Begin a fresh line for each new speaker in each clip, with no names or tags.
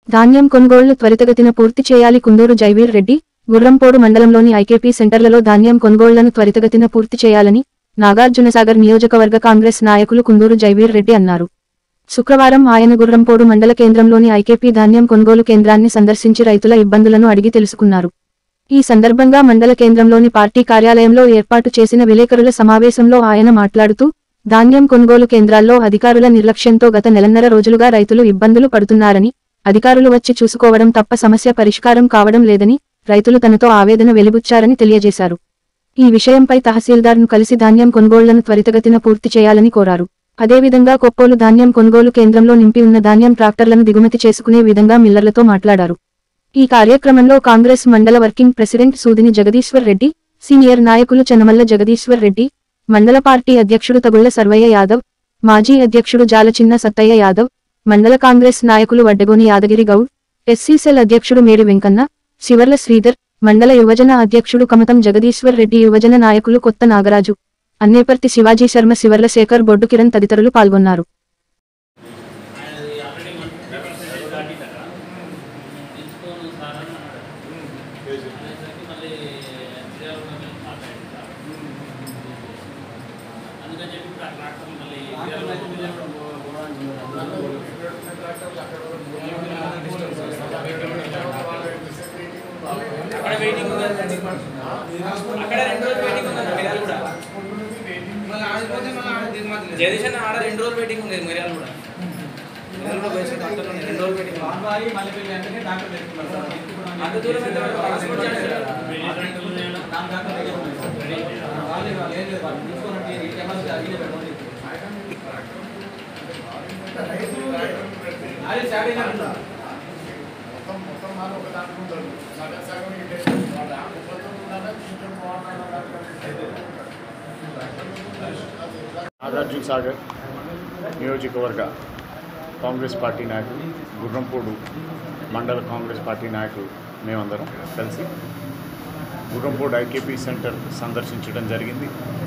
ధాన్యం కొనుగోళ్లు త్వరితగతిన పూర్తి చేయాలి కుందూరు జైవీర్ రెడ్డి గుర్రంపోడు మండలంలోని ఐకేపీ సెంటర్లలో ధాన్యం కొనుగోళ్లను త్వరితగతిన పూర్తి చేయాలని నాగార్జునసాగర్ నియోజకవర్గ కాంగ్రెస్ నాయకులు కుందూరు జైవీర్ రెడ్డి అన్నారు శుక్రవారం ఆయన గుర్రంపోడు మండల కేంద్రంలోని ఐకేపీ ధాన్యం కొనుగోలు కేంద్రాన్ని సందర్శించి రైతుల ఇబ్బందులను అడిగి తెలుసుకున్నారు ఈ సందర్భంగా మండల కేంద్రంలోని పార్టీ కార్యాలయంలో ఏర్పాటు చేసిన విలేకరుల సమావేశంలో ఆయన మాట్లాడుతూ ధాన్యం కొనుగోలు కేంద్రాల్లో అధికారుల నిర్లక్ష్యంతో గత నెలన్నర రోజులుగా రైతులు ఇబ్బందులు పడుతున్నారని అధికారులు వచ్చి చూసుకోవడం తప్ప సమస్య పరిష్కారం కావడం లేదని రైతులు తనతో ఆవేదన వెలిబుచ్చారని తెలియజేశారు ఈ విషయంపై తహసీల్దార్ను కలిసి ధాన్యం కొనుగోళ్లను త్వరితగతిన పూర్తి చేయాలని కోరారు అదేవిధంగా కొప్పోలు ధాన్యం కొనుగోలు కేంద్రంలో నింపి ఉన్న ధాన్యం ట్రాక్టర్లను దిగుమతి చేసుకునే విధంగా మిల్లర్లతో మాట్లాడారు ఈ కార్యక్రమంలో కాంగ్రెస్ మండల వర్కింగ్ ప్రెసిడెంట్ సూదిని జగదీశ్వర్ రెడ్డి సీనియర్ నాయకులు చనమల్ల జగదీశ్వర్ రెడ్డి మండల పార్టీ అధ్యక్షుడు తగుళ్ల సర్వయ్య యాదవ్ మాజీ అధ్యక్షుడు జాలచిన్న సత్తయ్య యాదవ్ మండల కాంగ్రెస్ నాయకులు వడ్డగోని యాదగిరి గౌడ్ ఎస్సీసెల్ అధ్యక్షుడు మేడి వెంకన్న శివర్ల శ్రీధర్ మండల యువజన అధ్యక్షుడు కమతం జగదీశ్వర్ రెడ్డి యువజన నాయకులు కొత్త నాగరాజు అన్నేపర్తి శివాజీ శర్మ శివర్ల శేఖర్ బొడ్డు కిరణ్ తదితరులు పాల్గొన్నారు
తీసుకోను సార్ అని అన్నాడు అనేసరికి మళ్ళీ శ్రీరామ్ గారు మాట్లాడింది అందుకని చెప్పి ఇప్పుడు ఆ ట్రాక్టర్ మళ్ళీ
అక్కడ వెయిటింగ్ ఉంది అక్కడ రెండు రోజులు వెయిటింగ్ ఉంది మిర్యాలు కూడా జగదీష్ అన్న ఆడ రెండు రోజులు వెయిటింగ్ ఉంది మిర్యాలు కూడా మిర్యాలు కూడా వేసిన డాక్టర్ ఉంది రెండు రోజులు వెయిటింగ్ అంత దూరం ఎంత ట్రాన్స్పోర్ట్ చేయాలి
నాగార్జున సాగర్ నియోజకవర్గ కాంగ్రెస్ పార్టీ నాయకులు గుర్రంపూడు మండల కాంగ్రెస్ పార్టీ నాయకులు మేమందరం కలిసి గుర్రంపూడు ఐకేపీ సెంటర్ సందర్శించడం జరిగింది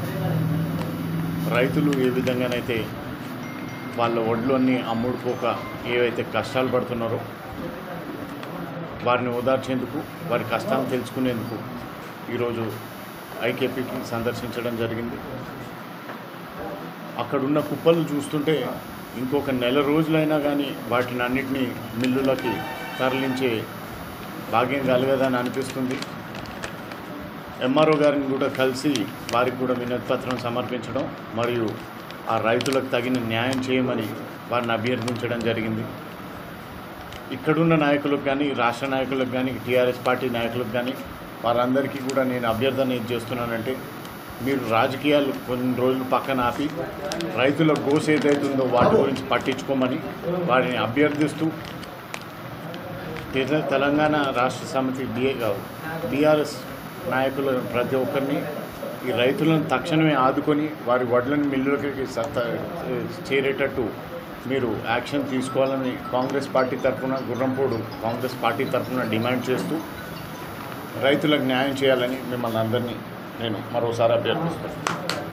రైతులు ఏ విధంగానైతే వాళ్ళ ఒడ్లన్నీ అమ్ముడుపోక ఏవైతే కష్టాలు పడుతున్నారో వారిని ఓదార్చేందుకు వారి కష్టాలను తెలుసుకునేందుకు ఈరోజు ఐకేపీకి సందర్శించడం జరిగింది అక్కడున్న కుప్పలు చూస్తుంటే ఇంకొక నెల రోజులైనా కానీ వాటిని అన్నిటినీ మిల్లులకి తరలించే భాగ్యం కలగదని అనిపిస్తుంది ఎంఆర్ఓ గారిని కూడా కలిసి వారికి కూడా వినతిపత్రం సమర్పించడం మరియు ఆ రైతులకు తగిన న్యాయం చేయమని వారిని అభ్యర్థించడం జరిగింది ఇక్కడున్న నాయకులకు కానీ రాష్ట్ర నాయకులకు కానీ టీఆర్ఎస్ పార్టీ నాయకులకు కానీ వారందరికీ కూడా నేను అభ్యర్థన ఏం చేస్తున్నానంటే మీరు రాజకీయాలు కొన్ని రోజులు పక్కన ఆపి రైతుల గోస ఏదైతుందో వాటి గురించి పట్టించుకోమని వారిని అభ్యర్థిస్తూ తెల- తెలంగాణ రాష్ట్ర సమితి బిఏ బీఆర్ఎస్ నాయకుల ప్రతి ఒక్కరిని ఈ రైతులను తక్షణమే ఆదుకొని వారి వడ్లను మిల్లులకి సత్త చేరేటట్టు మీరు యాక్షన్ తీసుకోవాలని కాంగ్రెస్ పార్టీ తరఫున గుర్రంపోడు కాంగ్రెస్ పార్టీ తరఫున డిమాండ్ చేస్తూ రైతులకు న్యాయం చేయాలని మిమ్మల్ని అందరినీ నేను మరోసారి అభ్యర్థిస్తున్నాను